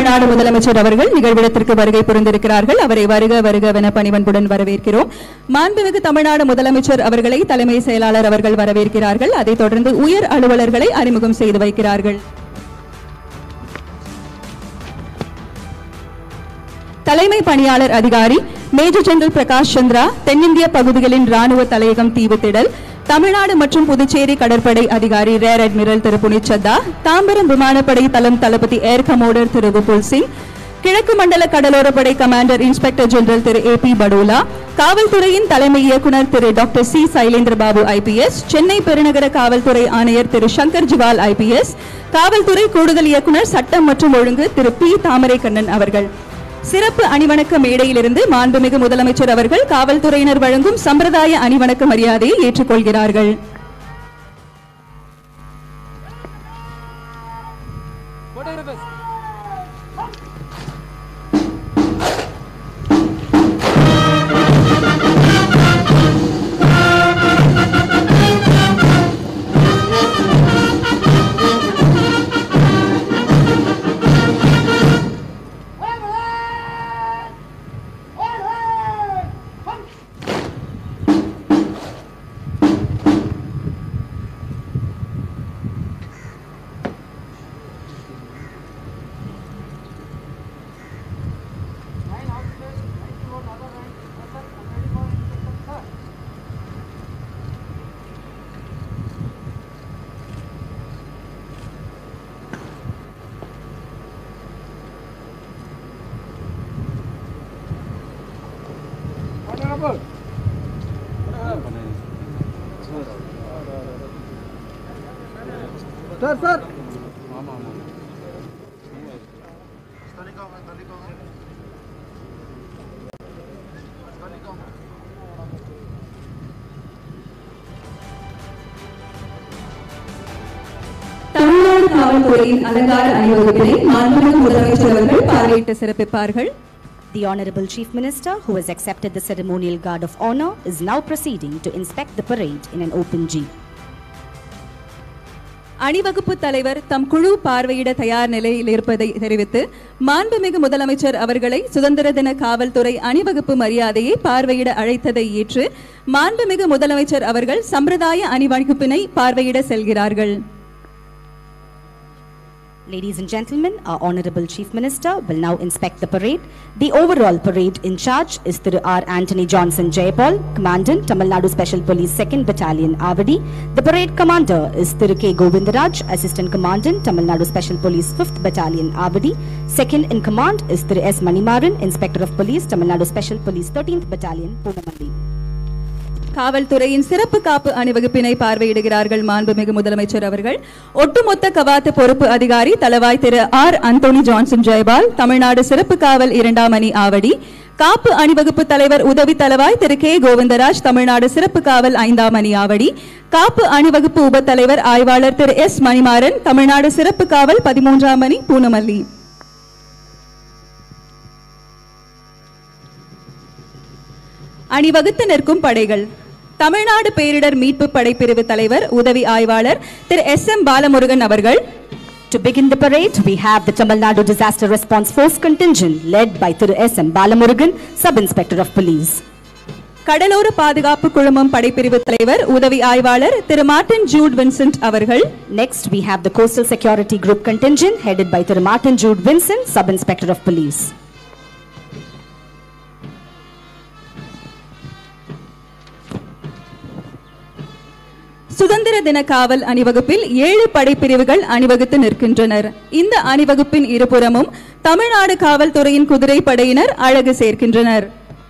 தமிழ்நாடு முதலமைச்சர் அவர்கள் நிகழ்விடத்திற்கு வருகை புரிந்திருக்கிறார்கள் அவரை வருக வருகவென பணிவன்புடன் வரவேற்கிறோம் மாண்புமிகு தமிழ்நாடு முதலமைச்சர் அவர்களை தலைமை செயலாளர் அவர்கள் வரவேற்கிறார்கள் அதைத் தொடர்ந்து உயர் அலுவலர்களை அறிமுகம் செய்து வைக்கிறார்கள் தலைமை பணியாளர் அதிகாரி மேஜர் ஜெனரல் பிரகாஷ் சந்திரா தென்னிந்திய பகுதிகளின் ராணுவ தலையகம் தீவுத்திடல் தமிழ்நாடு மற்றும் புதுச்சேரி கடற்படை அதிகாரி ரேர் அட்மிரல் திரு புனித் சத்தா தாம்பரம் விமானப்படை தளம் தளபதி ஏர் கமோடர் திரு விபுல் சிங் கிழக்கு மண்டல கடலோரப்படை commander inspector general Thiru A B Badola காவல்துறையின் தலைமை இயக்குனர் Thiru doctor C Sylendra Babu IPS Chennai பெருநகர காவல்துறை ஆணையர் திரு சங்கர் ஜிவால் ஐபிஎஸ் காவல்துறை கூடுதல் இயக்குனர் சட்டம் மற்றும் ஒழுங்கு திரு பி தாமரை கண்ணன் அவர்கள் சிறப்பு அணிவணக்க மேடையிலிருந்து மாண்புமிகு முதலமைச்சர் அவர்கள் காவல்துறையினர் வழங்கும் சம்பிரதாய அணிவணக்க மரியாதையை ஏற்றுக்கொள்கிறார்கள் சார் சார் தமிழ்நாடு காவல்துறையின் அலங்கார அணிவகுப்பினை மாண்புமிகு முதலமைச்சர் அவர்கள் பார்வையிட்டு சிறப்பிப்பார்கள் The Honorable Chief Minister, who has accepted the ceremonial guard of honor, is now proceeding to inspect the parade in an open jeep. அணிவகுப்பு தலைவர் தம் குழு பார்வையிட தயார் நிலையில் இருப்பதை தெரிவித்து மாண்புமிகு முதலமைச்சர் அவர்களை சுதந்திர தின காவல்துறை அணிவகுப்பு மரியாதையை பார்வையிட அழைத்ததை ஏற்று மாண்புமிகு முதலமைச்சர் அவர்கள் சம்பிரதாய அணிவகுப்பினை பார்வையிட செல்கிறார்கள் Ladies and gentlemen, our Honorable Chief Minister will now inspect the parade. The overall parade in charge is Thiru R. Anthony Johnson Jayapal, Commandant, Tamil Nadu Special Police 2nd Battalion, Avadi. The parade commander is Thiru K. Govindaraj, Assistant Commandant, Tamil Nadu Special Police 5th Battalion, Avadi. Second in command is Thiru S. Manimaran, Inspector of Police, Tamil Nadu Special Police 13th Battalion, Punamalli. காவல்துறையின் சிறப்பு காப்பு அணிவகுப்பினை பார்வையிடுகிறார்கள் மாண்புமிகு முதலமைச்சர் அவர்கள் ஒட்டுமொத்த கவாத்து பொறுப்பு அதிகாரி தலவாய் Thiru R Anthony Johnson Jayapal Tamil Nadu சிறப்பு காவல் இரண்டாம் அணி ஆவடி காப்பு அணிவகுப்பு தலைவர் உதவி தலவாய் திரு கே கோவிந்தராஜ் தமிழ்நாடு சிறப்பு காவல் ஐந்தாம் அணி ஆவடி காப்பு அணிவகுப்பு உப தலைவர் ஆய்வாளர் திரு எஸ் மணிமாறன் தமிழ்நாடு சிறப்பு காவல் பதிமூன்றாம் அணி பூனமல்லி அணிவகுத்து நிற்கும் படைகள் தமிழ்நாடு பேரிடர் மீட்பு படைப்பிரிவு தலைவர் உதவி ஆய்வாளர் திரு எஸ் எம் பாலமுருகன் அவர்கள் To begin the parade, we have the Tamil Nadu Disaster Response Force contingent led by Thiru S. M. Balamurugan, Sub-Inspector of Police. கடலோர பாதுகாப்பு குழுமம் படைப்பிரிவு தலைவர் உதவி ஆய்வாளர் திரு மார்டின் ஜூட் வின்சென்ட் அவர்கள் Next, we have the Coastal Security Group contingent headed by Thiru Martin Jude Vincent, Sub-Inspector of Police. சுதந்திர தின காவல் அணிவகுப்பில் ஏழு படைப்பிரிவுகள் அணிவகுத்து நிற்கின்றனர் இந்த அணிவகுப்பின் இருபுறமும் தமிழ்நாடு காவல்துறையின் குதிரை படையினர் அழகு சேர்க்கின்றனர்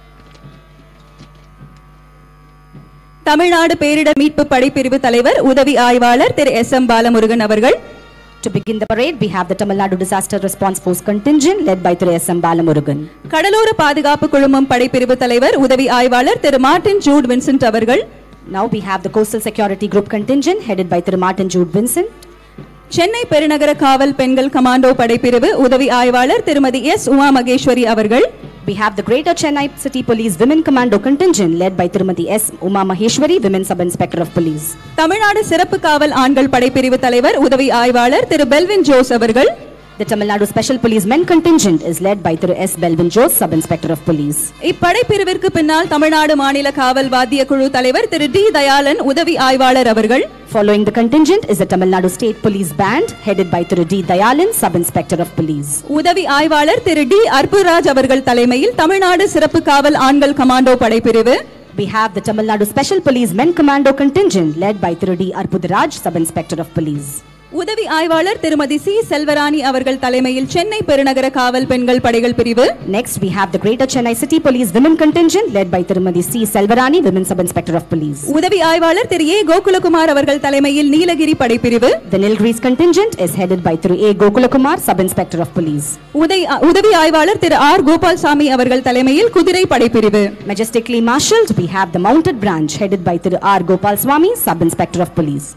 தமிழ்நாடு பேரிடர் மீட்பு படைப்பிரிவு தலைவர் உதவி ஆய்வாளர் திரு எஸ் எம் பாலமுருகன் அவர்கள் To begin the parade, we have the Tamil Nadu Disaster Response Force contingent led by Thiru S. M. Balamurugan. கடலோர பாதுகாப்பு குழுமம் படைப்பிரிவு தலைவர் உதவி ஆய்வாளர் திரு மார்டின் ஜூட் வின்சென்ட் அவர்கள் Now we have the Coastal Security Group contingent headed by Thiru Martin Jude Vincent. Chennai பெருநகர காவல் பெண்கள் கமாண்டோ படைப்பிரிவு உதவி ஆய்வாளர் திருமதி எஸ் உமா மகேஸ்வரி அவர்கள் We have the Greater Chennai City Police Women Commando contingent led by Tirumati S. Uma Maheshwari, Women Sub-Inspector of Police. Tamil Nadu சிறப்பு காவல் ஆண்கள் படைப்பிரிவு தலைவர் உதவி ஆய்வாளர் திரு பெல்வின் ஜோஸ் அவர்கள் The Tamil Nadu Special Police Men contingent is led by Thiru S. Belvin Jose, Sub-Inspector of Police. இப்படைப்பிரிவிற்கு பின்னால் தமிழ்நாடு மாநில காவல் வாத்திய குழு தலைவர் திரு டி தயாளன் உதவி ஆய்வாளர் அவர்கள் Following the contingent is the Tamil Nadu State Police Band, headed by Thiru D. Dayalan, Sub-Inspector of Police. உதவி ஆய்வாளர் திரு டி அற்புராஜ் அவர்கள் தலைமையில் தமிழ்நாடு சிறப்பு காவல் ஆண்கள் கமாண்டோ படைப்பிரிவு We have the Tamil Nadu Special Police Men Commando contingent, led by Thiru D. Arpudaraj, Sub-Inspector of Police. உதவி ஆய்வாளர் திருமதி சி செல்வராணி அவர்கள் தலைமையில் சென்னை பெருநகர காவல் பெண்கள் படைகள் பிரிவு Next, we have the Greater Chennai City Police Women contingent, led by Tirumadi C. Selvarani, Women Sub-Inspector of Police. உதவி ஆய்வாளர் திரு ஏ கோகுலகுமார் அவர்கள் தலைமையில் நீலகிரி படைப்பிரிவு The Nilgiris contingent is headed by Thiru A. Gokulakumar, Sub-Inspector of Police. உதவி உதவி ஆய்வாளர் திரு R Gopalsamy அவர்கள் தலைமையில் குதிரை படைப்பிரிவு Majestically marshalled, we have the Mounted Branch, headed by Thiru R. Gopal Swami, Sub-Inspector of Police.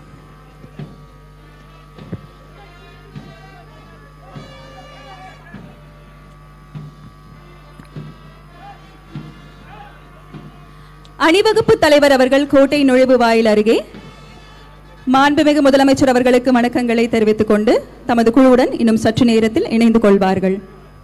அணிவகுப்பு தலைவர் அவர்கள் கோட்டை நுழைவு வாயில் அருகே மாண்புமிகு முதலமைச்சர் அவர்களுக்கு வணக்கங்களை தெரிவித்துக் கொண்டு தமது குழுவுடன் இன்னும் சற்று நேரத்தில் இணைந்து கொள்வார்கள்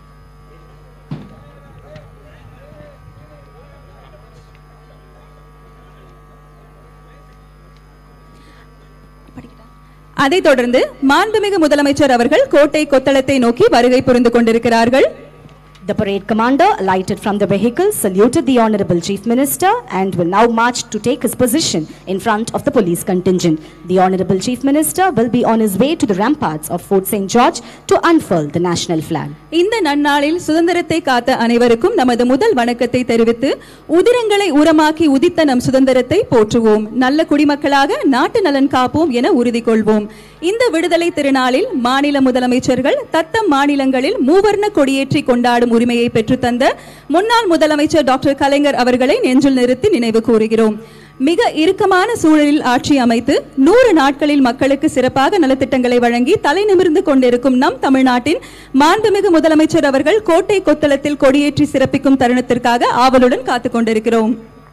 அதைத் தொடர்ந்து மாண்புமிகு முதலமைச்சர் அவர்கள் கோட்டை கொத்தளத்தை நோக்கி வருகை புரிந்து கொண்டிருக்கிறார்கள் The parade commander alighted from the vehicle, saluted the Honorable Chief Minister, and will now march to take his position in front of the police contingent. The Honorable Chief Minister will be on his way to the ramparts of Fort St. George to unfurl the national flag. இந்த நன்னாளில் சுதந்திரத்தை காத்த அனைவருக்கும் நமது முதல் வணக்கத்தை தெரிவித்து உதிரங்களை உரமாக்கி உதித்த நம் சுதந்திரத்தை போற்றுவோம் நல்ல குடிமக்களாக நாட்டு நலன் காப்போம் என உறுதி கொள்வோம் இந்த விடுதலை திருநாளில் மாநில முதலமைச்சர்கள் தத்தம் மாநிலங்களில் மூவர்ண கொடியேற்றி கொண்டாடும் உரிமையை பெற்றுத்தந்த முன்னாள் முதலமைச்சர் டாக்டர் கலைஞர் அவர்களை நெஞ்சில் நிறுத்தி நினைவு கூறுகிறோம் மிக இறுக்கமான சூழலில் ஆட்சி அமைத்து நூறு நாட்களில் மக்களுக்கு சிறப்பாக நலத்திட்டங்களை வழங்கி தலை நிமிர்ந்து கொண்டிருக்கும் நம் தமிழ்நாட்டின் மாண்புமிகு முதலமைச்சர் அவர்கள் கோட்டை கொத்தளத்தில் கொடியேற்றி சிறப்பிக்கும் தருணத்திற்காக ஆவலுடன் காத்துக் கொண்டிருக்கிறோம்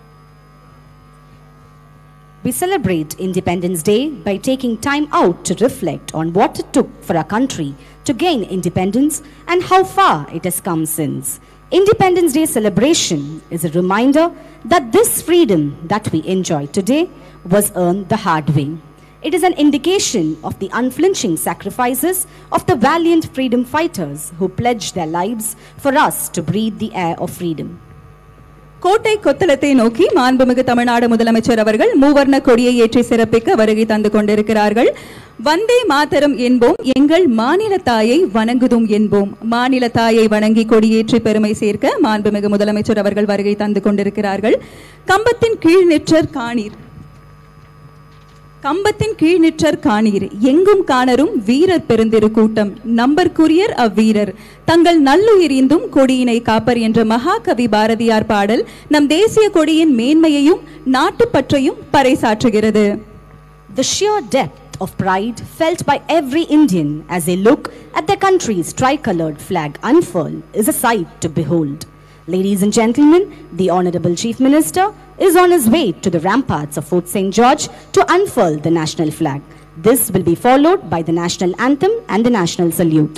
We celebrate Independence Day by taking time out to reflect on what it took for our country to gain independence and how far it has come since. Independence Day celebration is a reminder that this freedom that we enjoy today was earned the hard way. It is an indication of the unflinching sacrifices of the valiant freedom fighters who pledged their lives for us to breathe the air of freedom. கோட்டை கொத்தளத்தை நோக்கி மாண்புமிகு தமிழ்நாடு முதலமைச்சர் அவர்கள் மூவர்ண கொடியை ஏற்றி சிறப்பிக்க வருகை தந்து கொண்டிருக்கிறார்கள் வந்தே மாதரம் என்போம் எங்கள் மாநில தாயை வணங்குதும் என்போம் மாநில தாயை வணங்கி கொடியேற்றி பெருமை சேர்க்க மாண்புமிகு முதலமைச்சர் அவர்கள் வருகை தந்து கொண்டிருக்கிறார்கள் கம்பத்தின் கீழ் நிற்றர் காணீர் கம்பத்தின் கீழ் நிற்றர் காணீர் எங்கும் காணரும் வீரர் பெருந்திரு கூட்டம் நம்பர்க்குரியர் அவ்வீரர் தங்கள் நல்லுயிரிந்தும் கொடியினை காப்பர் என்ற மகாகவி பாரதியார் பாடல் நம் தேசிய கொடியின் மேன்மையையும் நாட்டுப்பற்றையும் பறைசாற்றுகிறது The sheer depth of pride felt by every Indian as they look at their country's tricolored flag unfurl is a sight to behold. Ladies and gentlemen, the Honorable Chief Minister is on his way to the ramparts of Fort St. George to unfurl the national flag. This will be followed by the national anthem and the national salute.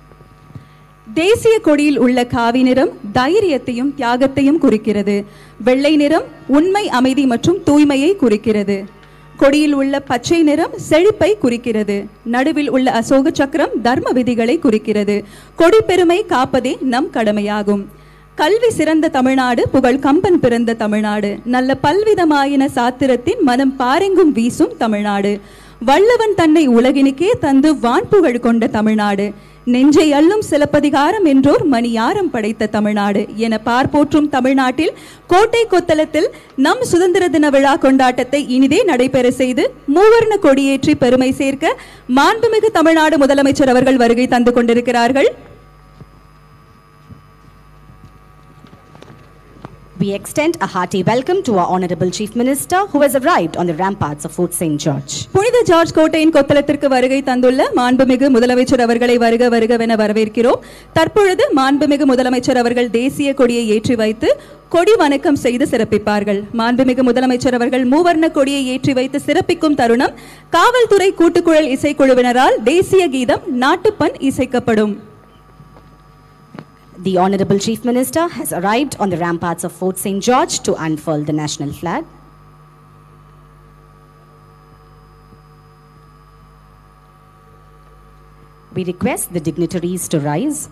தேசிய கொடியில் உள்ள காவி நிறம் தைரியத்தையும் தியாகத்தையும் குறிக்கிறது வெள்ளை நிறம் உண்மை அமைதி மற்றும் தூய்மையை குறிக்கிறது கொடியில் உள்ள பச்சை நிறம் செழிப்பை குறிக்கிறது நடுவில் உள்ள அசோக சக்கரம் தர்ம விதிகளை குறிக்கிறது கொடி பெருமை காப்பதே நம் கடமையாகும் கல்வி சிறந்த தமிழ்நாடு புகழ் கம்பன் பிறந்த தமிழ்நாடு நல்ல பல்விதமாயின சாத்திரத்தின் மனம் பாரெங்கும் வீசும் தமிழ்நாடு வல்லவன் தன்னை உலகினுக்கே தந்து வான்புகழ் கொண்ட தமிழ்நாடு நெஞ்சை அள்ளும் சிலப்பதிகாரம் என்றோர் மணியாரம் படைத்த தமிழ்நாடு என பார்ப்போற்றும் தமிழ்நாட்டில் கோட்டை கொத்தளத்தில் நம் சுதந்திர தின விழா கொண்டாட்டத்தை இனிதே நடைபெற செய்து மூவர்ண கொடியேற்றி பெருமை சேர்க்க மாண்புமிகு தமிழ்நாடு முதலமைச்சர் அவர்கள் வருகை தந்து கொண்டிருக்கிறார்கள் We extend a hearty welcome to our Honorable Chief Minister who has arrived on the ramparts of Fort St. George. புனித ஜார்ஜ் கோட்டையின் கொத்தளத்திற்கு வருகை தந்துள்ள மாண்புமிகு முதலமைச்சர் அவர்களை வருக வருகவென வரவேற்கிறோம் தற்பொழுது மாண்புமிகு முதலமைச்சர் அவர்கள் தேசிய கொடியை ஏற்றி வைத்து கொடி வணக்கம் செய்து சிறப்பிப்பார்கள் மாண்புமிகு முதலமைச்சர் அவர்கள் மூவர்ண கொடியை ஏற்றி வைத்து சிறப்பிக்கும் தருணம் காவல்துறை கூட்டுக்குழல் இசைக்குழுவினரால் தேசிய கீதம் நாட்டுப்பண் இசைக்கப்படும் The Honorable Chief Minister has arrived on the ramparts of Fort St. George to unfurl the national flag. We request the dignitaries to rise.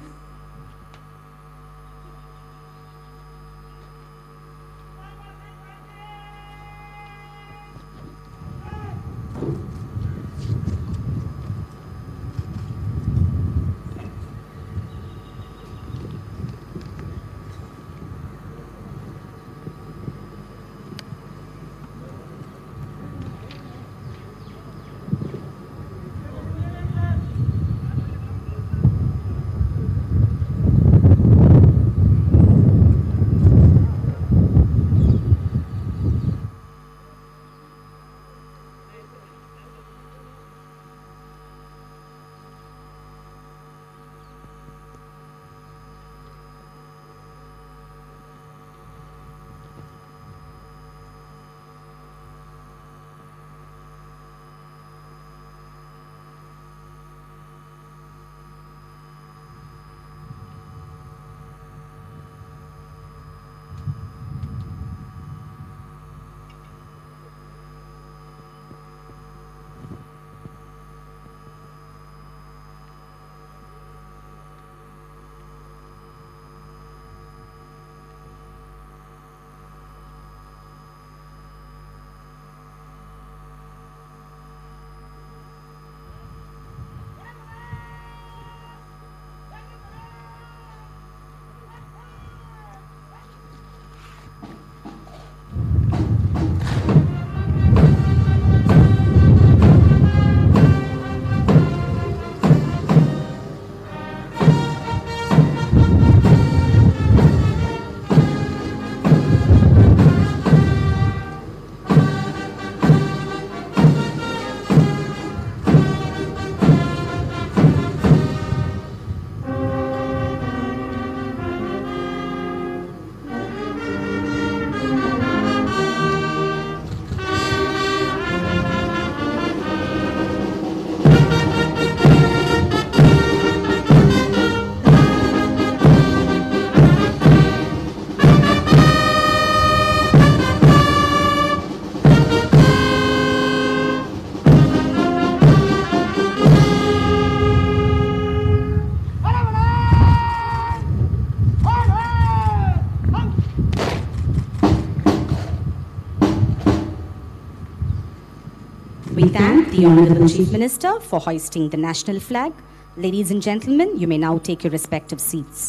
We thank the Honorable Chief Minister for hoisting the national flag. Ladies and gentlemen, you may now take your respective seats.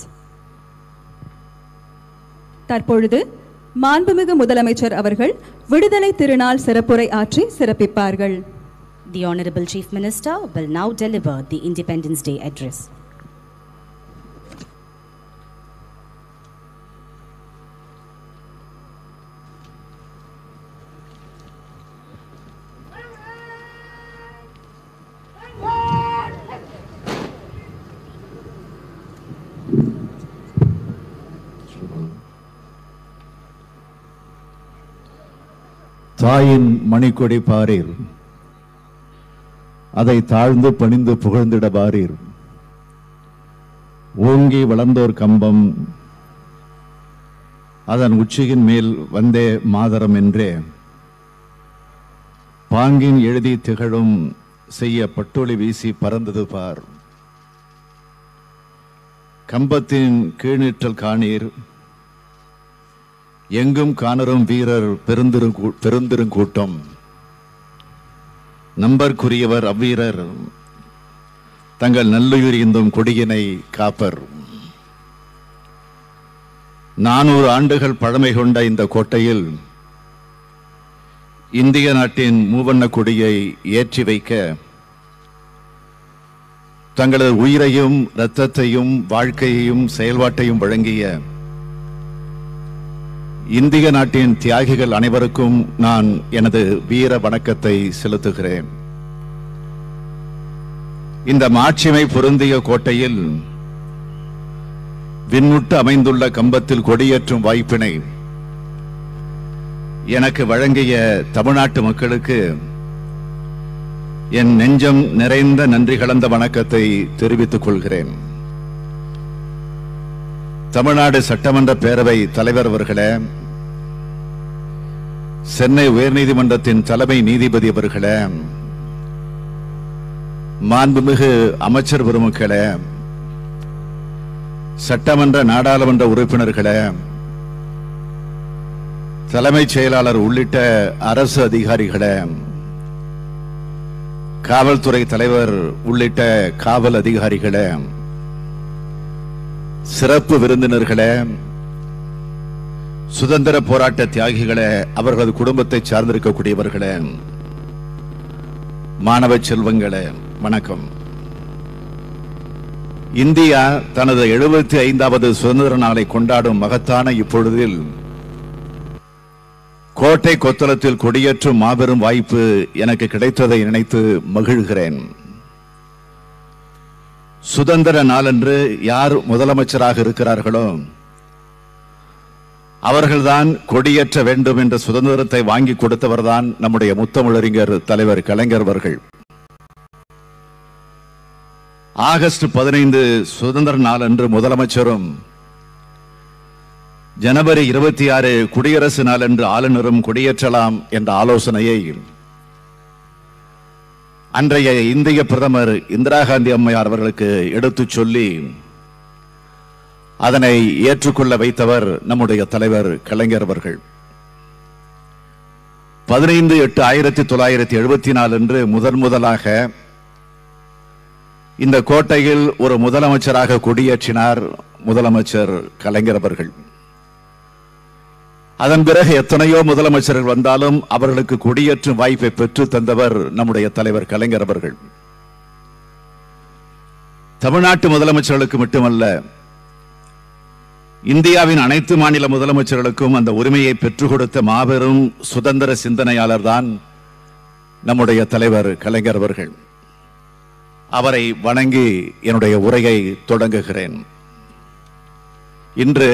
தற்பொழுது மாண்புமிகு முதலமைச்சர் அவர்கள் விடுதலை திருநாள் சிறப்புரை ஆற்றி சிறப்பிப்பார்கள் The Honorable Chief Minister will now deliver the Independence Day address. தாயின் மணிக்கொடி பாரீர் அதை தாழ்ந்து பணிந்து புகழ்ந்திட பாரீர் ஓங்கி வளர்ந்தோர் கம்பம் அதன் உச்சியின் மேல் வந்தே மாதரம் என்றே பாங்கின் எழுதி திகழும் செய்ய பட்டொளி வீசி பறந்தது பார் கம்பத்தின் கீழ்நிற்றல் காணீர் எங்கும் காணரும் வீரர் பெருந்திருங்கூ பெருந்திருங்கூட்டம் நம்பர்க்குரியவர் அவ்வீரர் தங்கள் நல்லுயிர் இந்தும் கொடியினை காப்பர் நானூறு ஆண்டுகள் பழமை கொண்ட இந்த கோட்டையில் இந்திய நாட்டின் மூவண்ண கொடியை ஏற்றி வைக்க தங்களது உயிரையும் இரத்தத்தையும் வாழ்க்கையையும் செயல்பாட்டையும் வழங்கிய இந்திய நாட்டின் தியாகிகள் அனைவருக்கும் நான் எனது வீர வணக்கத்தை செலுத்துகிறேன் இந்த மாட்சிமை பொருந்திய கோட்டையில் விண்முட்டு அமைந்துள்ள கம்பத்தில் கொடியேற்றும் வாய்ப்பினை எனக்கு வழங்கிய தமிழ்நாட்டு மக்களுக்கு என் நெஞ்சம் நிறைந்த நன்றி கலந்த வணக்கத்தை தெரிவித்துக் கொள்கிறேன் தமிழ்நாடு சட்டமன்ற பேரவை தலைவர் அவர்களே சென்னை உயர்நீதிமன்றத்தின் தலைமை நீதிபதி அவர்களே மாண்புமிகு அமைச்சர் பெருமக்களே சட்டமன்ற நாடாளுமன்ற உறுப்பினர்களே தலைமைச் செயலாளர் உள்ளிட்ட அரசு அதிகாரிகளே காவல்துறை தலைவர் உள்ளிட்ட காவல் அதிகாரிகளே சிறப்பு விருந்தினர்களே சுதந்திர போராட்ட தியாகிகளே அவர்களது குடும்பத்தை சார்ந்திருக்கக்கூடியவர்களே மாணவ செல்வங்களே வணக்கம் இந்தியா தனது எழுபத்தி ஐந்தாவது சுதந்திர நாளை கொண்டாடும் மகத்தான இப்பொழுதில் கோட்டை கொத்தளத்தில் கொடியேற்றும் மாபெரும் வாய்ப்பு எனக்கு கிடைத்ததை நினைத்து மகிழ்கிறேன் சுதந்திர நாளன்று யார் முதலமைச்சராக இருக்கிறார்களோ அவர்கள்தான் கொடியேற்ற வேண்டும் என்ற சுதந்திரத்தை வாங்கி கொடுத்தவர்தான் நம்முடைய முத்தமிழறிஞர் தலைவர் கலைஞர் அவர்கள் ஆகஸ்ட் பதினைந்து சுதந்திர நாள் அன்று முதலமைச்சரும் ஜனவரி இருபத்தி ஆறு குடியரசு நாள் அன்று ஆளுநரும் கொடியேற்றலாம் என்ற ஆலோசனையை அன்றைய இந்திய பிரதமர் இந்திரா காந்தி அம்மையார் அவர்களுக்கு எடுத்துச் சொல்லி அதனை ஏற்றுக்கொள்ள வைத்தவர் நம்முடைய தலைவர் கலைஞர் அவர்கள் பதினைந்து எட்டு ஆயிரத்தி தொள்ளாயிரத்தி எழுபத்தி நாலு அன்று முதன் முதலாக இந்த கோட்டையில் ஒரு முதலமைச்சராக கொடியேற்றினார் முதலமைச்சர் கலைஞர் அவர்கள் அதன் பிறகு எத்தனையோ முதலமைச்சர்கள் வந்தாலும் அவர்களுக்கு கொடியேற்றும் வாய்ப்பை பெற்று தந்தவர் நம்முடைய தலைவர் கலைஞர் அவர்கள் தமிழ்நாட்டு முதலமைச்சர்களுக்கு மட்டுமல்ல இந்தியாவின் அனைத்து மாநில முதலமைச்சர்களுக்கும் அந்த உரிமையை பெற்றுக் கொடுத்த மாபெரும் சுதந்திர சிந்தனையாளர் தான் நம்முடைய தலைவர் கலைஞர் அவர்கள் அவரை வணங்கி என்னுடைய உரையை தொடங்குகிறேன் இன்று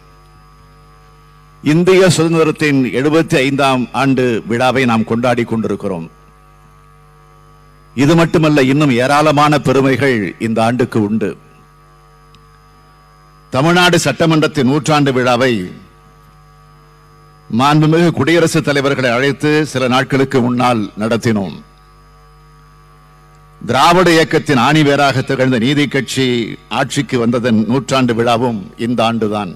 இந்திய சுதந்திரத்தின் எழுபத்தி ஐந்தாம் ஆண்டு விழாவை நாம் கொண்டாடி கொண்டிருக்கிறோம் இது மட்டுமல்ல இன்னும் ஏராளமான பெருமைகள் இந்த ஆண்டுக்கு உண்டு தமிழ்நாடு சட்டமன்றத்தின் நூற்றாண்டு விழாவை மாண்புமிகு குடியரசுத் தலைவர்களை அழைத்து சில நாட்களுக்கு முன்னால் நடத்தினோம் திராவிட இயக்கத்தின் ஆணிவேராக திகழ்ந்த நீதி கட்சி ஆட்சிக்கு வந்ததன் நூற்றாண்டு விழாவும் இந்த ஆண்டுதான்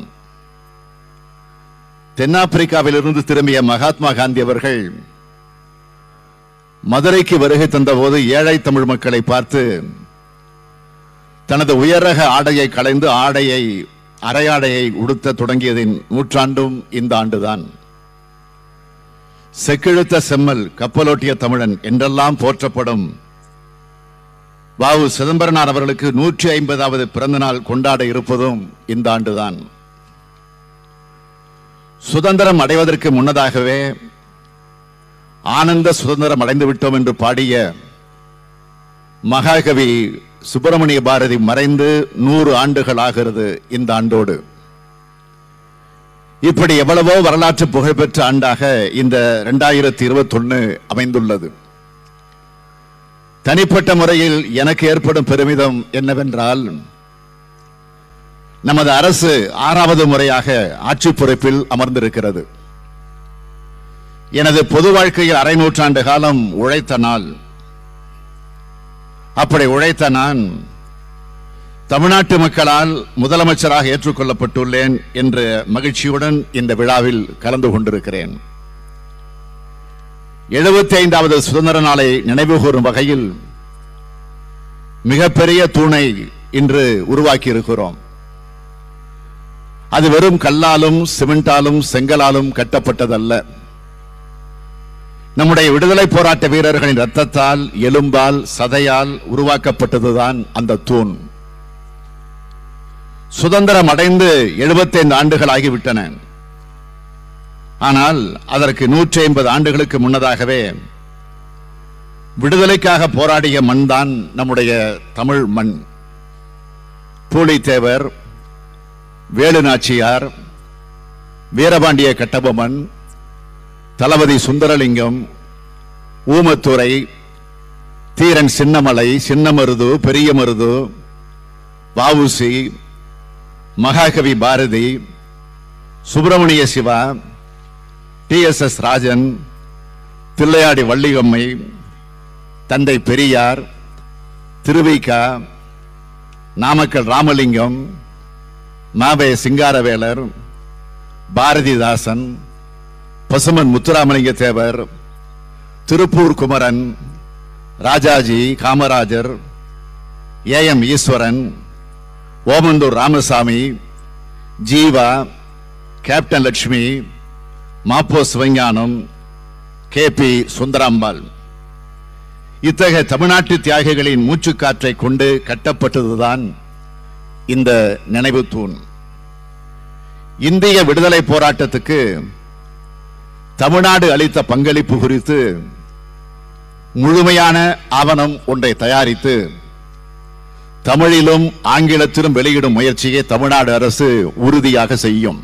தென்னாப்பிரிக்காவிலிருந்து திரும்பிய மகாத்மா காந்தி அவர்கள் மதுரைக்கு வருகை தந்தபோது ஏழை தமிழ் மக்களை பார்த்து தனது உயரக ஆடையை களைந்து ஆடையை அரையாடையை உடுத்த தொடங்கியதின் நூற்றாண்டும் இந்த ஆண்டுதான் செக்கிழுத்த செம்மல் கப்பலோட்டிய தமிழன் என்றெல்லாம் போற்றப்படும் வாவு சிதம்பரனார் அவர்களுக்கு நூற்றி ஐம்பதாவது பிறந்த நாள் கொண்டாட இருப்பதும் இந்த ஆண்டுதான் சுதந்திரம் அடைவதற்கு முன்னதாகவே ஆனந்த சுதந்திரம் அடைந்து விட்டோம் என்று பாடிய மகாகவி சுப்பிரமணிய பாரதி மறைந்து நூறு ஆண்டுகள் ஆகிறது இந்த ஆண்டோடு இப்படி எவ்வளவோ வரலாற்று புகழ்பெற்ற ஆண்டாக இந்த இரண்டாயிரத்தி இருபத்தொன்னு அமைந்துள்ளது தனிப்பட்ட முறையில் எனக்கு ஏற்படும் பெருமிதம் என்னவென்றால் நமது அரசு ஆறாவது முறையாக ஆட்சி பொறுப்பில் அமர்ந்திருக்கிறது எனது பொது வாழ்க்கையில் அரை நூற்றாண்டு காலம் உழைத்த நாள் அப்படி உழைத்த நான் தமிழ்நாட்டு மக்களால் முதலமைச்சராக ஏற்றுக்கொள்ளப்பட்டுள்ளேன் என்ற மகிழ்ச்சியுடன் இந்த விழாவில் கலந்து கொண்டிருக்கிறேன் எழுபத்தி ஐந்தாவது சுதந்திர நாளை நினைவுகூரும் வகையில் மிகப்பெரிய தூணை இன்று உருவாக்கி இருக்கிறோம் அது வெறும் கல்லாலும் சிமெண்டாலும் செங்கலாலும் கட்டப்பட்டதல்ல நம்முடைய விடுதலை போராட்ட வீரர்களின் ரத்தத்தால் எலும்பால் சதையால் உருவாக்கப்பட்டதுதான் அந்த தூண் சுதந்திரம் அடைந்து 75 ஆண்டுகள் ஆகிவிட்டன ஆனால் அதற்கு நூற்றி ஐம்பது ஆண்டுகளுக்கு முன்னதாகவே விடுதலைக்காக போராடிய மண் தான் நம்முடைய தமிழ் மண் பூலித்தேவர் வேலு நாச்சியார் வீரபாண்டிய கட்டபொம்மன் தளபதி சுந்தரலிங்கம் ஊமத்துறை தீரன் சின்னமலை சின்னமருது பெரிய Marudhu VOC Mahakavi Bharathi Subramaniya Siva T S S Rajan Thillaiyadi Valliammai தந்தை பெரியார் திருவிகா நாமக்கல் ராமலிங்கம் மாவே சிங்காரவேலர் பாரதிதாசன் பசுமன் Muthuramalinga Thevar Tiruppur Kumaran Rajaji Kamarajar A M Eswaran Omandur Ramasamy Jeeva captain Lakshmi Ma Po Sivagnanam K B Sundarambal இத்தகைய தமிழ்நாட்டு தியாகிகளின் மூச்சுக்காற்றை கொண்டு கட்டப்பட்டதுதான் இந்த நினைவு தூண் இந்திய விடுதலை போராட்டத்துக்கு தமிழ்நாடு அளித்த பங்களிப்பு குறித்து முழுமையான ஆவணம் ஒன்றை தயாரித்து தமிழிலும் ஆங்கிலத்திலும் வெளியிடும் முயற்சியை தமிழ்நாடு அரசு உறுதியாக செய்யும்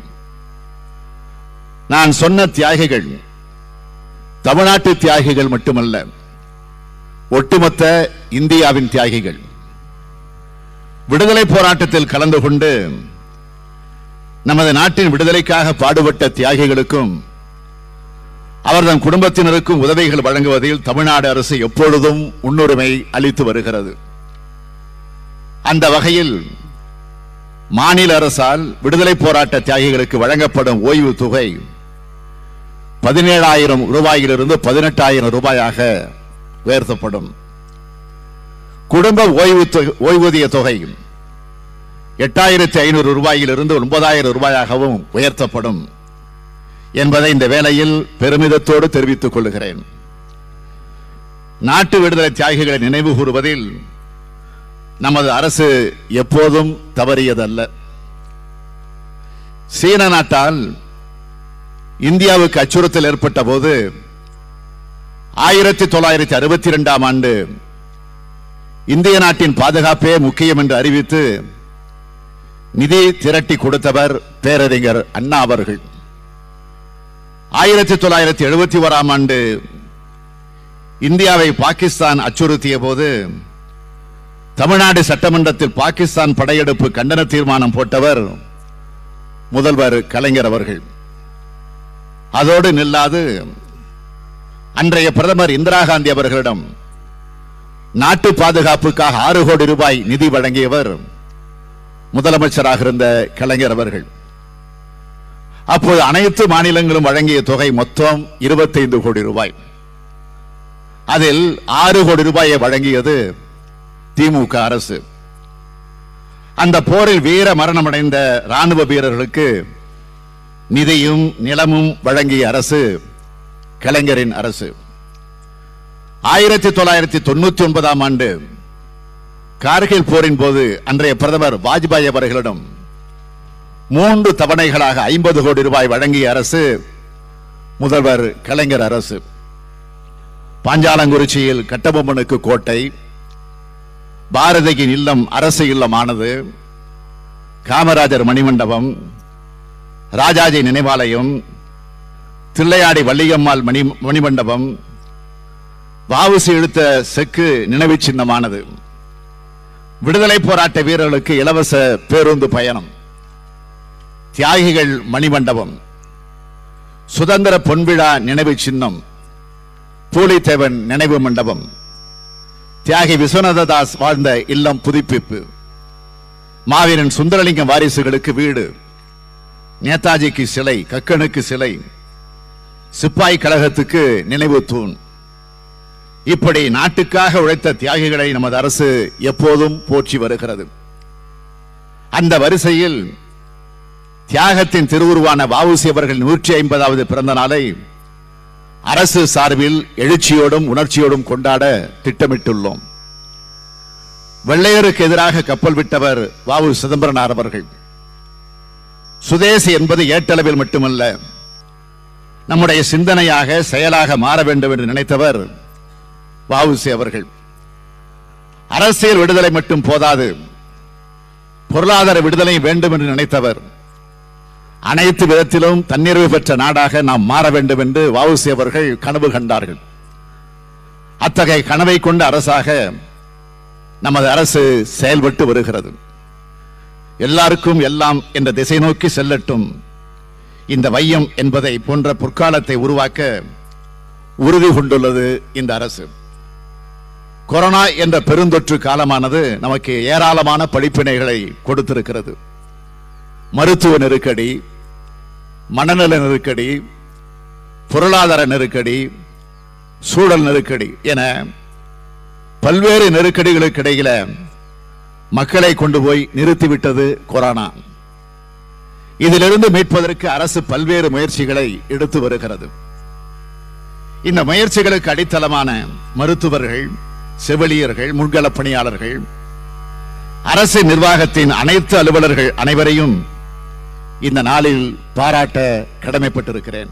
நான் சொன்ன தியாகிகள் தமிழ்நாட்டு தியாகிகள் மட்டுமல்ல ஒட்டுமொத்த இந்தியாவின் தியாகிகள் விடுதலை போராட்டத்தில் கலந்து கொண்டு நமது நாட்டின் விடுதலைக்காக பாடுபட்ட தியாகிகளுக்கும் அவர்தம் குடும்பத்தினருக்கும் உதவிகள் வழங்குவதில் தமிழ்நாடு அரசு எப்பொழுதும் முன்னுரிமை அளித்து வருகிறது அந்த வகையில் மாநில அரசால் விடுதலை போராட்ட தியாகிகளுக்கு வழங்கப்படும் ஓய்வு தொகை பதினேழாயிரம் ரூபாயிலிருந்து பதினெட்டாயிரம் ரூபாயாக உயர்த்தப்படும் குடும்ப ஓய்வு தொகை- ஓய்வூதிய தொகை எட்டாயிரத்தி ஐநூறு ரூபாயிலிருந்து ஒன்பதாயிரம் ரூபாயாகவும் உயர்த்தப்படும் என்பதை இந்த வேளையில் பெருமிதத்தோடு தெரிவித்துக் கொள்கிறேன் நாட்டு விடுதலை தியாகிகளை நினைவு கூறுவதில் நமது அரசு எப்போதும் தவறியதல்ல சீன நாட்டால் இந்தியாவுக்கு அச்சுறுத்தல் ஏற்பட்ட போது ஆயிரத்தி தொள்ளாயிரத்தி அறுபத்தி இரண்டாம் ஆண்டு இந்திய நாட்டின் பாதுகாப்பே முக்கியம் என்று அறிவித்து நிதி திரட்டி கொடுத்தவர் பேரறிஞர் அண்ணா அவர்கள் ஆயிரத்தி தொள்ளாயிரத்தி எழுபத்தி ஓராம் ஆண்டு இந்தியாவை பாகிஸ்தான் அச்சுறுத்திய போது தமிழ்நாடு சட்டமன்றத்தில் பாகிஸ்தான் படையெடுப்பு கண்டன தீர்மானம் போட்டவர் முதல்வர் கலைஞர் அவர்கள் அதோடு நில்லாது அன்றைய பிரதமர் இந்திரா காந்தி அவர்களிடம் நாட்டு பாதுகாப்புக்காக ஆறு கோடி ரூபாய் நிதி வழங்கியவர் முதலமைச்சராக இருந்த கலைஞர் அவர்கள் அப்போது அனைத்து மாநிலங்களும் வழங்கிய தொகை மொத்தம் 25 கோடி ரூபாய் அதில் ஆறு கோடி ரூபாயை வழங்கியது திமுக அரசு அந்த போரில் வீர மரணமடைந்த ராணுவ வீரர்களுக்கு நிதியும் நிலமும் வழங்கிய அரசு கலைஞரின் அரசு ஆயிரத்தி தொள்ளாயிரத்தி தொண்ணூத்தி ஒன்பதாம் ஆண்டு கார்கில் போரின் போது அன்றைய பிரதமர் வாஜ்பாய் அவர்களிடம் மூன்று தவணைகளாக ஐம்பது கோடி ரூபாய் வழங்கிய அரசு முதல்வர் கலைஞர் அரசு பாஞ்சாலங்குறிச்சியில் கட்டபொம்மனுக்கு கோட்டை பாரதியின் இல்லம் அரசு இல்லமானது காமராஜர் மணிமண்டபம் ராஜாஜி நினைவாலயம் தில்லையாடி வள்ளியம்மாள் மணி மணிமண்டபம் வாவுசி இழுத்த செக்கு நினைவு சின்னமானது விடுதலை போராட்ட வீரர்களுக்கு இலவச பேருந்து பயணம் தியாகிகள் மணிமண்டபம் சுதந்திர பொன்விழா நினைவு சின்னம் பூலித்தேவன் நினைவு மண்டபம் தியாகி விஸ்வநாததாஸ் வாழ்ந்த இல்லம் புதுப்பிப்பு மாவீரன் சுந்தரலிங்கம் வாரிசுகளுக்கு வீடு நேதாஜிக்கு சிலை கக்கனுக்கு சிலை சிப்பாய் கழகத்துக்கு நினைவு தூண் இப்படி நாட்டுக்காக உழைத்த தியாகிகளை நமது அரசு எப்போதும் போற்றி வருகிறது அந்த வரிசையில் தியாகத்தின் திருவுருவான வஉசி அவர்கள் நூற்றி ஐம்பதாவது பிறந்த நாளை அரசு சார்பில் எழுச்சியோடும் உணர்ச்சியோடும் கொண்டாட திட்டமிட்டுள்ளோம் வெள்ளையருக்கு எதிராக கப்பல் விட்டவர் வாவு சிதம்பரனார் அவர்கள் சுதேசி என்பது ஏட்டளவில் மட்டுமல்ல நம்முடைய சிந்தனையாக செயலாக மாற வேண்டும் என்று நினைத்தவர் வஉசி அவர்கள் அரசியல் விடுதலை மட்டும் போதாது பொருளாதார விடுதலை வேண்டும் என்று நினைத்தவர் அனைத்து விதத்திலும் தன்னிறைவு பெற்ற நாடாக நாம் மாற வேண்டும் என்று வஉசி அவர்கள் கனவு கண்டார்கள் அத்தகைய கனவை கொண்ட அரசாக நமது அரசு செயல்பட்டு வருகிறது எல்லாருக்கும் எல்லாம் என்ற திசை நோக்கி செல்லட்டும் இந்த வையம் என்பதை போன்ற பொற்காலத்தை உருவாக்க உறுதி கொண்டுள்ளது இந்த அரசு கொரோனா என்ற பெருந்தொற்று காலமானது நமக்கு ஏராளமான படிப்பினைகளை கொடுத்திருக்கிறது மருத்துவ நெருக்கடி மனநல நெருக்கடி பொருளாதார நெருக்கடி சூழல் நெருக்கடி என பல்வேறு நெருக்கடிகளுக்கு இடையில மக்களை கொண்டு போய் நிறுத்திவிட்டது கொரோனா இதிலிருந்து மீட்பதற்கு அரசு பல்வேறு முயற்சிகளை எடுத்து வருகிறது இந்த முயற்சிகளுக்கு அடித்தளமான மருத்துவர்கள் செவிலியர்கள் முன்கள பணியாளர்கள் அரசு நிர்வாகத்தின் அனைத்து அலுவலர்கள் அனைவரையும் இந்த நாளில் பாராட்ட கடமைப்பட்டிருக்கிறேன்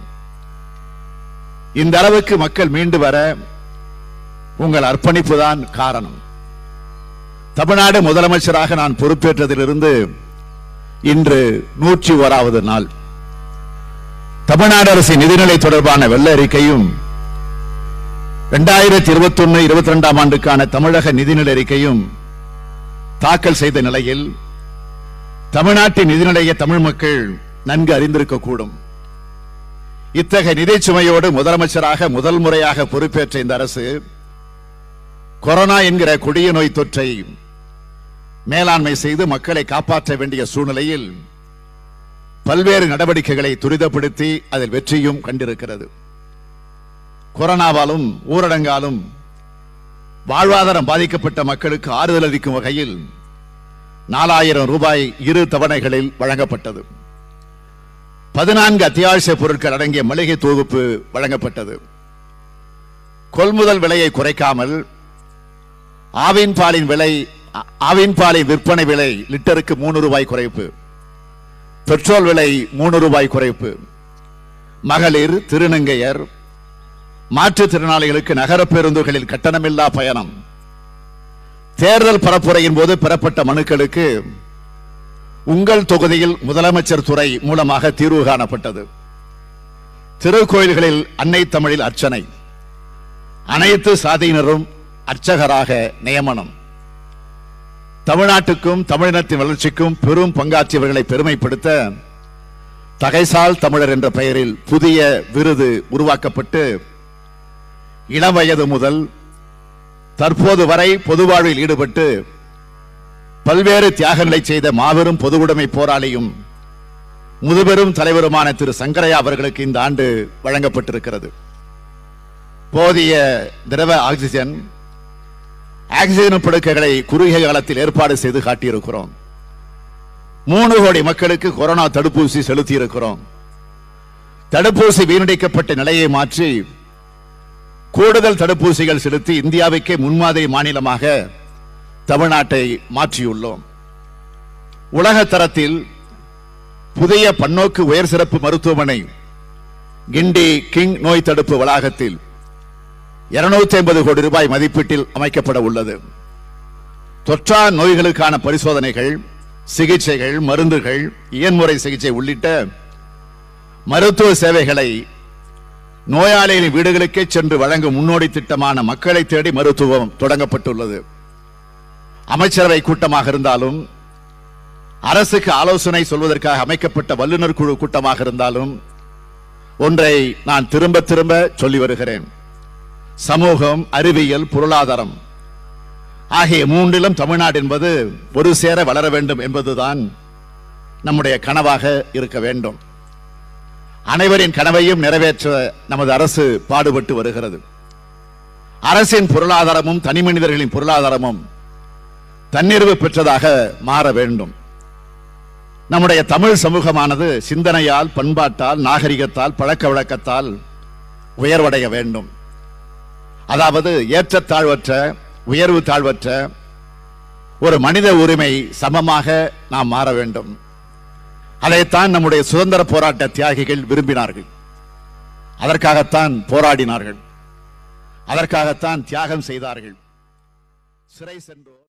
இந்த அளவுக்கு மக்கள் மீண்டு வர உங்கள் அர்ப்பணிப்பு தான் காரணம் தமிழ்நாடு முதலமைச்சராக நான் பொறுப்பேற்றதிலிருந்து இன்று நூற்றி ஓராவது நாள் தமிழ்நாடு அரசின் நிதிநிலை தொடர்பான வெள்ள அறிக்கையும் இரண்டாயிரத்தி இருபத்தி ஒன்னு இருபத்தி ரெண்டாம் ஆண்டுக்கான தமிழக நிதிநிலை அறிக்கையும் தாக்கல் செய்த நிலையில் தமிழ்நாட்டின் நிதிநிலையை தமிழ் மக்கள் நன்கு அறிந்திருக்க கூடும் இத்தகைய நிதி சுமையோடு முதலமைச்சராக முதல் முறையாக பொறுப்பேற்ற இந்த அரசு கொரோனா என்கிற கொடிய நோய் தொற்றை மேலாண்மை செய்து மக்களை காப்பாற்ற வேண்டிய சூழ்நிலையில் பல்வேறு நடவடிக்கைகளை துரிதப்படுத்தி அதில் வெற்றியும் கண்டிருக்கிறது கொரோனாவாலும் ஊரடங்காலும் வாழ்வாதாரம் பாதிக்கப்பட்ட மக்களுக்கு ஆறுதல் அளிக்கும் வகையில் நாலாயிரம் ரூபாய் இரு தவணைகளில் வழங்கப்பட்டது பதினான்கு அத்தியாவசிய பொருட்கள் அடங்கிய மளிகை தொகுப்பு வழங்கப்பட்டது கொள்முதல் விலையை குறைக்காமல் ஆவின் பாலின் விலை ஆ- ஆவின் பாலின் விற்பனை விலை லிட்டருக்கு மூணு ரூபாய் குறைப்பு பெட்ரோல் விலை மூணு ரூபாய் குறைப்பு மகளிர் திருநங்கையர் மாற்றுத்திறனாளிகளுக்கு நகர பேருந்துகளில் கட்டணமில்லா பயணம் தேர்தல் பரப்புரையின் போது பெறப்பட்ட மனுக்களுக்கு உங்கள் தொகுதியில் முதலமைச்சர் துறை மூலமாக தீர்வு காணப்பட்டது திருக்கோயில்களில் அன்னை தமிழில் அர்ச்சனை அனைத்து சாதியினரும் அர்ச்சகராக நியமனம் தமிழ்நாட்டுக்கும் தமிழினத்தின் வளர்ச்சிக்கும் பெரும் பங்காற்றியவர்களை பெருமைப்படுத்த தகைசால் தமிழர் என்ற பெயரில் புதிய விருது உருவாக்கப்பட்டு இளம் வயது முதல் தற்போது வரை பொது வாழ்வில் ஈடுபட்டு பல்வேறு தியாகங்களை செய்த மாபெரும் பொதுவுடைமை போராளியும் முதுபெரும் தலைவருமான திரு சங்கரையா அவர்களுக்கு இந்த ஆண்டு வழங்கப்பட்டிருக்கிறது போதிய திரவ ஆக்சிஜன் ஆக்சிஜன் படுக்கைகளை குறுகிய காலத்தில் ஏற்பாடு செய்து காட்டியிருக்கிறோம் மூணு கோடி மக்களுக்கு கொரோனா தடுப்பூசி செலுத்தி இருக்கிறோம் தடுப்பூசி வீணடிக்கப்பட்ட நிலையை மாற்றி கூடுதல் தடுப்பூசிகள் செலுத்தி இந்தியாவுக்கே முன்மாதிரி மாநிலமாக தமிழ்நாட்டை மாற்றியுள்ளோம் உலக தரத்தில் புதிய பன்னோக்கு உயர் சிறப்பு மருத்துவமனை கிண்டி கிங் நோய் தடுப்பு வளாகத்தில் 250 ஐம்பது கோடி ரூபாய் மதிப்பீட்டில் அமைக்கப்பட உள்ளது தொற்றா நோய்களுக்கான பரிசோதனைகள் சிகிச்சைகள் மருந்துகள் இயன்முறை சிகிச்சை உள்ளிட்ட மருத்துவ சேவைகளை நோயாளிகளின் வீடுகளுக்கே சென்று வழங்கும் முன்னோடி திட்டமான மக்களை தேடி மருத்துவம் தொடங்கப்பட்டுள்ளது அமைச்சரவை கூட்டமாக இருந்தாலும் அரசுக்கு ஆலோசனை சொல்வதற்காக அமைக்கப்பட்ட வல்லுநர் குழு கூட்டமாக இருந்தாலும் ஒன்றை நான் திரும்ப திரும்ப சொல்லி வருகிறேன் சமூகம் அறிவியல் பொருளாதாரம் ஆகிய மூன்றிலும் தமிழ்நாடு என்பது ஒரு சேர வளர வேண்டும் என்பதுதான் நம்முடைய கனவாக இருக்க வேண்டும் அனைவரின் கனவையும் நிறைவேற்ற நமது அரசு பாடுபட்டு வருகிறது அரசின் பொருளாதாரமும் தனி மனிதர்களின் பொருளாதாரமும் தன்னிறைவு பெற்றதாக மாற வேண்டும் நம்முடைய தமிழ் சமூகமானது சிந்தனையால் பண்பாட்டால் நாகரிகத்தால் பழக்க வழக்கத்தால் உயர்வடைய வேண்டும் அதாவது ஏற்றத்தாழ்வற்ற உயர்வு தாழ்வற்ற ஒரு மனித உரிமை சமமாக நாம் மாற வேண்டும் அதைத்தான் நம்முடைய சுதந்திர போராட்ட தியாகிகள் விரும்பினார்கள் அதற்காகத்தான் போராடினார்கள் அதற்காகத்தான் தியாகம் செய்தார்கள் சிறை சென்றோர்